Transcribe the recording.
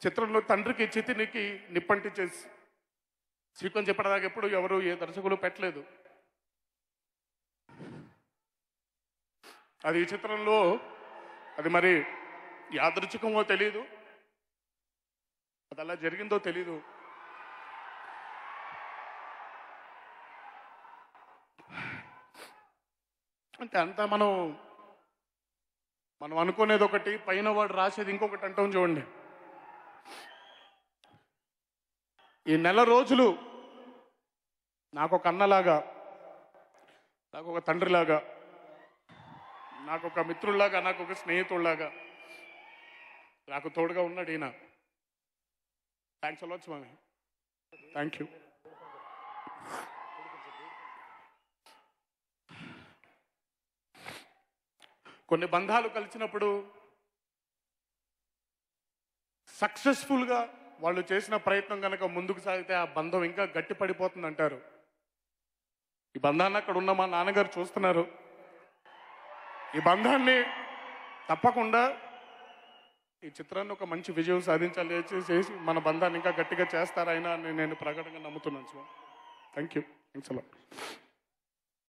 చిత్రంలో తండ్రికి చితినికి నిప్పంటించేసి సీక్వెన్స్ చెప్పడానికి ఎప్పుడు ఎవరు ఏ దర్శకులు పెట్టలేదు అది ఈ చిత్రంలో అది మరి యాదృచ్ఛికమో తెలీదు అది అలా జరిగిందో తెలీదు అంటే అంతా మనం మనం అనుకునేది ఒకటి పైన వాడు రాసేది ఇంకొకటి అంటాం చూడండి ఈ నెల రోజులు నాకు ఒక అన్నలాగా నాకు ఒక తండ్రిలాగా నాకు ఒక మిత్రుల్లాగా నాకు ఒక స్నేహితుల్లాగా నాకు తోడుగా ఉన్నాడు ఈయన thanks a lot Swami thank you కొన్ని బంధాలు కలిసినప్పుడు సక్సెస్ఫుల్గా వాళ్ళు చేసిన ప్రయత్నం కనుక ముందుకు సాగితే ఆ బంధం ఇంకా గట్టి పడిపోతుంది అంటారు ఈ బంధాన్ని అక్కడ ఉన్న మా నాన్నగారు చూస్తున్నారు ఈ బంధాన్ని తప్పకుండా ఈ చిత్రాన్ని ఒక మంచి విజయం సాధించాలి చేసి- చేసి మన బంధాన్ని ఇంకా గట్టిగా చేస్తారాయన అని నేను ప్రకటనగా నమ్ముతున్నాను సార్ థ్యాంక్ యూ థ్యాంక్స్ అలా